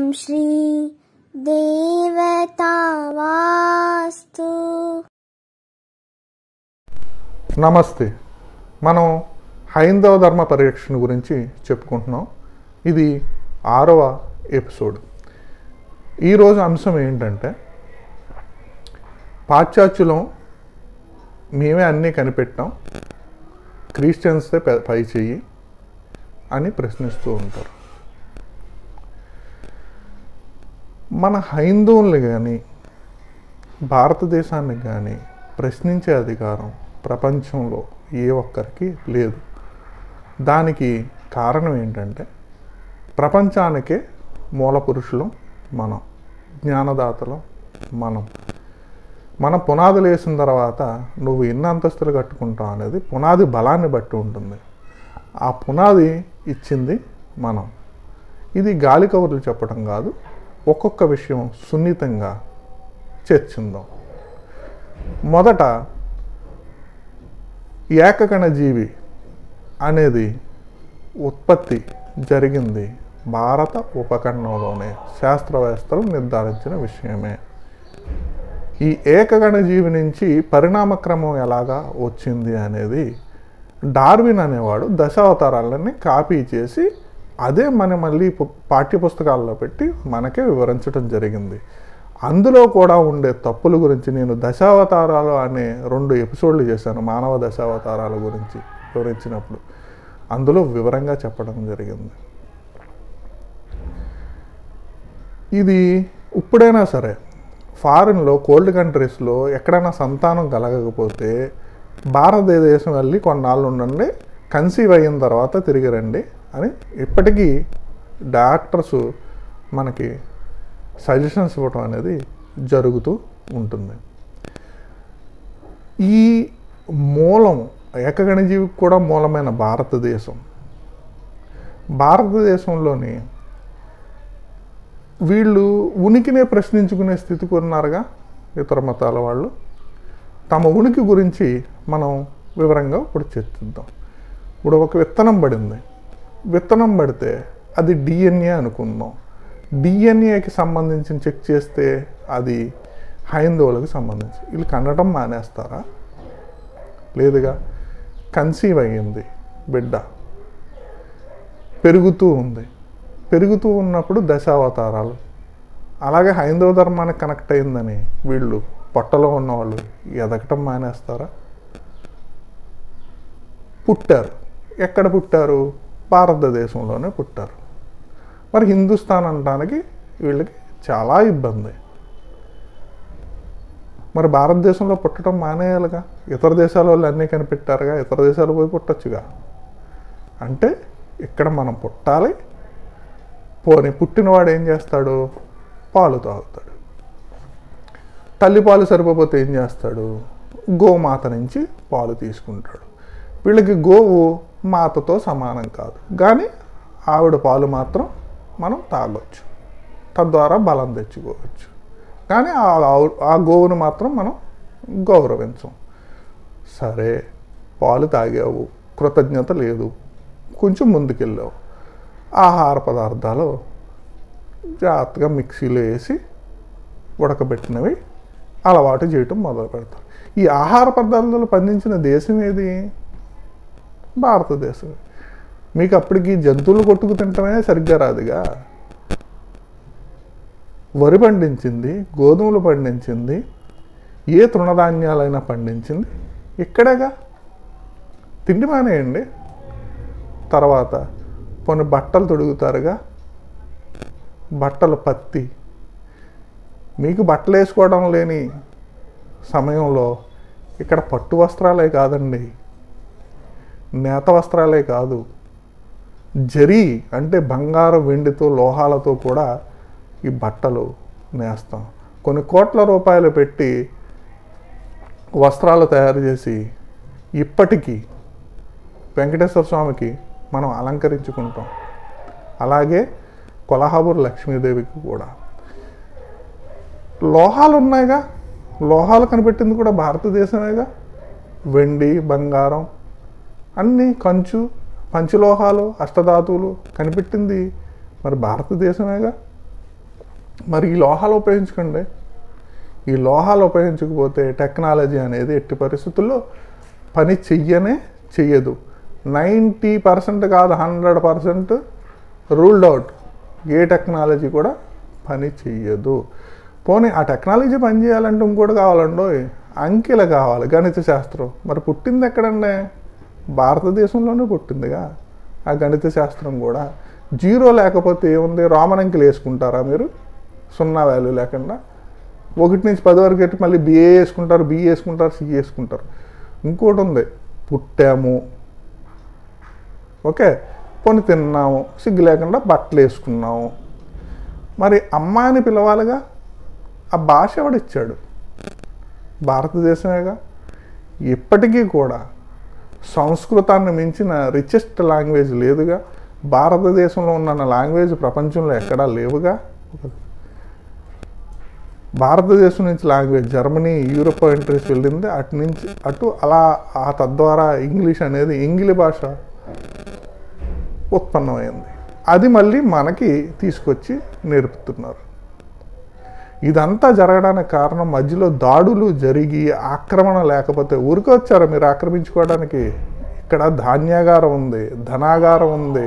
श्री देवतावास्तु నమస్తే మనం హైందవ ధర్మ పరిరక్షణ గురించి చెప్పుకుంటున్నాం ఇది ఆరవ ఎపిసోడ్ ఈరోజు అంశం ఏంటంటే పాశ్చాత్యులం మేమే అన్నీ కనిపెట్టాం క్రిస్టియన్సే పె- పై చెయ్యి అని ప్రశ్నిస్తూ ఉంటారు మన హైందవుల్ని కానీ భారతదేశాన్ని కానీ ప్రశ్నించే అధికారం ప్రపంచంలో ఏ ఒక్కరికి లేదు దానికి కారణం ఏంటంటే ప్రపంచానికే మూల పురుషులం మనం జ్ఞానదాతలం మనం మన పునాదులు వేసిన తర్వాత నువ్వు ఎన్ని అంతస్తులు కట్టుకుంటావు అనేది పునాది బలాన్ని బట్టి ఉంటుంది ఆ పునాది ఇచ్చింది మనం ఇది గాలి కబుర్లు చెప్పడం కాదు ఒక్కొక్క విషయం సున్నితంగా చర్చిందాం మొదట ఏకకణ జీవి అనేది ఉత్పత్తి జరిగింది భారత ఉపఖండంలోనే శాస్త్రవేత్తలు నిర్ధారించిన విషయమే ఈ ఏకగణ జీవి నుంచి పరిణామక్రమం ఎలాగా వచ్చింది అనేది డార్విన్ అనేవాడు దశావతారాలని కాపీ చేసి అదే మన మళ్ళీ పు- పాఠ్యపుస్తకాల్లో పెట్టి మనకే వివరించడం జరిగింది అందులో కూడా ఉండే తప్పుల గురించి నేను దశావతారాలు అనే రెండు ఎపిసోడ్లు చేశాను మానవ దశావతారాల గురించి వివరించినప్పుడు అందులో వివరంగా చెప్పడం జరిగింది ఇది ఇప్పుడైనా సరే ఫారిన్లో కోల్డ్ కంట్రీస్లో ఎక్కడైనా సంతానం కలగకపోతే భారతదేశం వెళ్ళి కొన్నాళ్ళు ఉండండి కన్సీవ్ అయిన తర్వాత తిరిగి రండి అని ఇప్పటికీ డాక్టర్స్ మనకి సజెషన్స్ ఇవ్వటం అనేది జరుగుతూ ఉంటుంది ఈ మూలం ఏకగణజీవికి కూడా మూలమైన భారతదేశం భారతదేశంలోని వీళ్ళు ఉనికినే ప్రశ్నించుకునే స్థితికి ఉన్నారుగా ఇతర మతాల వాళ్ళు తమ ఉనికి గురించి మనం వివరంగా ఇప్పుడు చర్చిద్దాం ఇప్పుడు ఒక విత్తనం పడింది విత్తనం పడితే అది డిఎన్ఏ అనుకుందాం డిఎన్ఏకి సంబంధించిన చెక్ చేస్తే అది హైందవులకు సంబంధించి వీళ్ళు కనడం మానేస్తారా లేదుగా కన్సీవ్ అయ్యింది బిడ్డ పెరుగుతూ ఉంది పెరుగుతూ ఉన్నప్పుడు దశావతారాలు అలాగే హైందవ ధర్మానికి కనెక్ట్ అయిందని వీళ్ళు పొట్టలో ఉన్నవాళ్ళు ఎదగటం మానేస్తారా పుట్టారు ఎక్కడ పుట్టారు భారతదేశంలోనే పుట్టారు మరి హిందుస్థాన్ అనడానికి వీళ్ళకి చాలా ఇబ్బంది మరి భారతదేశంలో పుట్టడం మానేయాలిగా ఇతర దేశాల వాళ్ళు అన్నీ కనిపెట్టారుగా ఇతర దేశాలు పోయి పుట్టొచ్చుగా అంటే ఇక్కడ మనం పుట్టాలి పోని పుట్టినవాడు ఏం చేస్తాడు పాలు తాగుతాడు తల్లి పాలు సరిపోతే ఏం చేస్తాడు గోమాత నుంచి పాలు తీసుకుంటాడు వీళ్ళకి గోవు మాతతో సమానం కాదు కానీ ఆవిడ పాలు మాత్రం మనం తాగొచ్చు తద్వారా బలం తెచ్చుకోవచ్చు కానీ ఆ ఆవు- ఆ గోవును మాత్రం మనం గౌరవించం సరే పాలు తాగావు కృతజ్ఞత లేదు కొంచెం ముందుకెళ్ళావు ఆహార పదార్థాలు జాగ్రత్తగా మిక్సీలో వేసి ఉడకబెట్టినవి అలవాటు చేయటం మొదలు పెడతారు ఈ ఆహార పదార్థాలు పండించిన దేశం ఏది భారతదేశం మీకు అప్పటికి జంతువులు కొట్టుకు తింటమే సరిగ్గా రాదుగా వరి పండించింది గోధుమలు పండించింది ఏ తృణధాన్యాలైనా పండించింది ఇక్కడేగా తిండి మానేయండి తర్వాత కొన్ని బట్టలు తొడుగుతారుగా బట్టలు పత్తి మీకు బట్టలు వేసుకోవడం లేని సమయంలో ఇక్కడ పట్టు వస్త్రాలే కాదండి నేత వస్త్రాలే కాదు జరీ అంటే బంగారు వెండితో లోహాలతో కూడా ఈ బట్టలు నేస్తాం కొన్ని కోట్ల రూపాయలు పెట్టి వస్త్రాలు తయారు చేసి ఇప్పటికీ వెంకటేశ్వర స్వామికి మనం అలంకరించుకుంటాం అలాగే కొల్హాపూర్ లక్ష్మీదేవికి కూడా లోహాలు ఉన్నాయిగా లోహాలు కనిపెట్టింది కూడా భారతదేశమేగా వెండి బంగారం అన్నీ కంచు పంచలోహాలు అష్టధాతువులు కనిపెట్టింది మరి భారతదేశమేగా మరి ఈ లోహాలు ఉపయోగించకండి ఈ లోహాలు ఉపయోగించకపోతే టెక్నాలజీ అనేది ఎట్టి పరిస్థితుల్లో పని చెయ్యనే చెయ్యదు నైంటీ పర్సెంట్ కాదు హండ్రెడ్ పర్సెంట్ రూల్డ్ అవుట్ ఏ టెక్నాలజీ కూడా పని చెయ్యదు పోనీ ఆ టెక్నాలజీ పని చేయాలంటే ఇంకోటి కావాలండో అంకెలు కావాలి గణిత శాస్త్రం మరి పుట్టింది ఎక్కడండి భారతదేశంలోనే పుట్టిందిగా ఆ గణిత శాస్త్రం కూడా జీరో లేకపోతే ఏముంది రోమన్ అంకెలు వేసుకుంటారా మీరు సున్నా వాల్యూ లేకుండా ఒకటి నుంచి పది వరకు పెట్టి మళ్ళీ బిఏ వేసుకుంటారు బిఏ వేసుకుంటారు సి వేసుకుంటారు ఇంకోటి ఉంది పుట్టాము ఓకే పొని తిన్నాము సిగ్గు లేకుండా బట్టలు వేసుకున్నాము మరి అమ్మ అని పిలవాలిగా ఆ భాష ఎవడిచ్చాడు భారతదేశమేగా ఇప్పటికీ కూడా సంస్కృతాన్ని మించిన రిచెస్ట్ లాంగ్వేజ్ లేదుగా భారతదేశంలో ఉన్న లాంగ్వేజ్ ప్రపంచంలో ఎక్కడా లేవుగా భారతదేశం నుంచి లాంగ్వేజ్ జర్మనీ యూరోప్ కంట్రీస్ వెళ్ళింది అటు నుంచి అటు అలా ఆ తద్వారా ఇంగ్లీష్ అనేది ఇంగిలి భాష ఉత్పన్నమైంది అది మళ్ళీ మనకి తీసుకొచ్చి నేర్పుతున్నారు ఇదంతా జరగడానికి కారణం మధ్యలో దాడులు జరిగి ఆక్రమణ లేకపోతే ఊరికే వచ్చారా మీరు ఆక్రమించుకోవడానికి ఇక్కడ ధాన్యాగారం ఉంది ధనాగారం ఉంది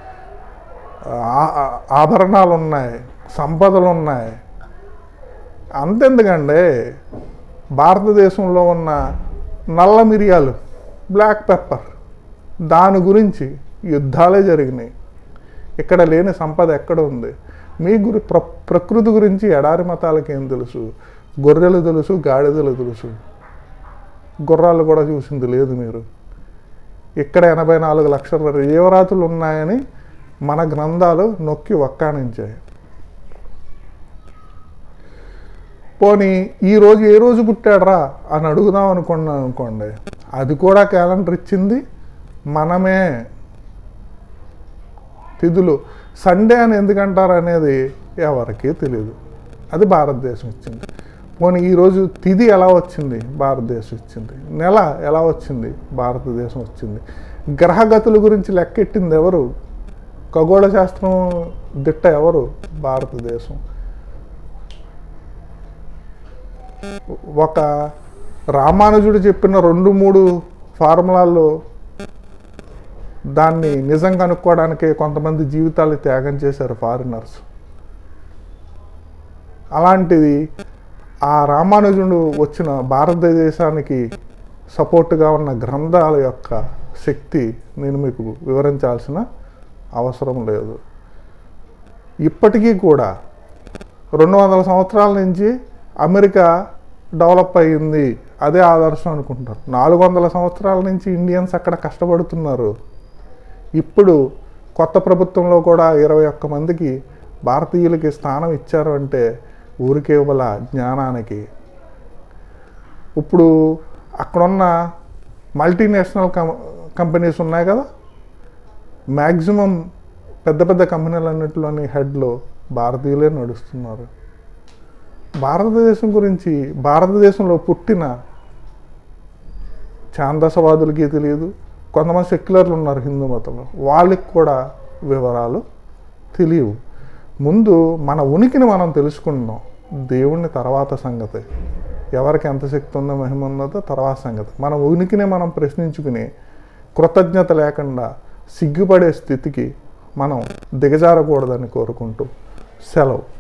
ఆ- ఆ- ఆభరణాలు ఉన్నాయి సంపదలు ఉన్నాయి అంతెందుకండి భారతదేశంలో ఉన్న నల్ల మిరియాలు బ్లాక్ పెప్పర్ దాని గురించి యుద్ధాలే జరిగినాయి ఇక్కడ లేని సంపద ఎక్కడ ఉంది మీ గురి ప్ర ప్రకృతి గురించి ఎడారి మతాలకి ఏం తెలుసు గొర్రెలు తెలుసు గాడిదలు తెలుసు గుర్రాలు కూడా చూసింది లేదు మీరు ఇక్కడ ఎనభై నాలుగు లక్షల జీవరాతులు ఉన్నాయని మన గ్రంథాలు నొక్కి వక్కాణించాయి పోనీ ఈ రోజు ఏ రోజు పుట్టాడరా అని అడుగుదాం అనుకున్నాను అనుకోండి అది కూడా క్యాలెండర్ ఇచ్చింది మనమే తిథులు సండే అని ఎందుకంటారు అనేది ఎవరికీ తెలియదు అది భారతదేశం ఇచ్చింది పోనీ ఈరోజు తిథి ఎలా వచ్చింది భారతదేశం ఇచ్చింది నెల ఎలా వచ్చింది భారతదేశం వచ్చింది గ్రహగతుల గురించి లెక్కెట్టింది ఎవరు ఖగోళ శాస్త్రం దిట్ట ఎవరు భారతదేశం ఒక రామానుజుడు చెప్పిన రెండు మూడు ఫార్ములాల్లో దాన్ని నిజం కనుక్కోవడానికే కొంతమంది జీవితాలు త్యాగం చేశారు ఫారినర్స్ అలాంటిది ఆ రామానుజుడు వచ్చిన భారతదేశానికి సపోర్టుగా ఉన్న గ్రంథాల యొక్క శక్తి నేను మీకు వివరించాల్సిన అవసరం లేదు ఇప్పటికీ కూడా రెండు వందల సంవత్సరాల నుంచి అమెరికా డెవలప్ అయ్యింది అదే ఆదర్శం అనుకుంటారు నాలుగు వందల సంవత్సరాల నుంచి ఇండియన్స్ అక్కడ కష్టపడుతున్నారు ఇప్పుడు కొత్త ప్రభుత్వంలో కూడా ఇరవై ఒక్క మందికి భారతీయులకి స్థానం ఇచ్చారు అంటే ఊరికే ఇవ్వల జ్ఞానానికి ఇప్పుడు అక్కడున్న మల్టీనేషనల్ కం కంపెనీస్ ఉన్నాయి కదా మ్యాక్సిమం పెద్ద పెద్ద కంపెనీలన్నింటిలోని హెడ్లో భారతీయులే నడుస్తున్నారు భారతదేశం గురించి భారతదేశంలో పుట్టిన ఛాందసవాదులకి తెలియదు కొంతమంది సెక్యులర్లు ఉన్నారు హిందూ మతంలో వాళ్ళకి కూడా వివరాలు తెలియవు ముందు మన ఉనికిని మనం తెలుసుకుందాం దేవుణ్ణి తర్వాత సంగతి ఎవరికి ఎంత శక్తి ఉందో మహిమ ఉన్నదో తర్వాత సంగతి మన ఉనికిని మనం ప్రశ్నించుకుని కృతజ్ఞత లేకుండా సిగ్గుపడే స్థితికి మనం దిగజారకూడదని కోరుకుంటూ సెలవు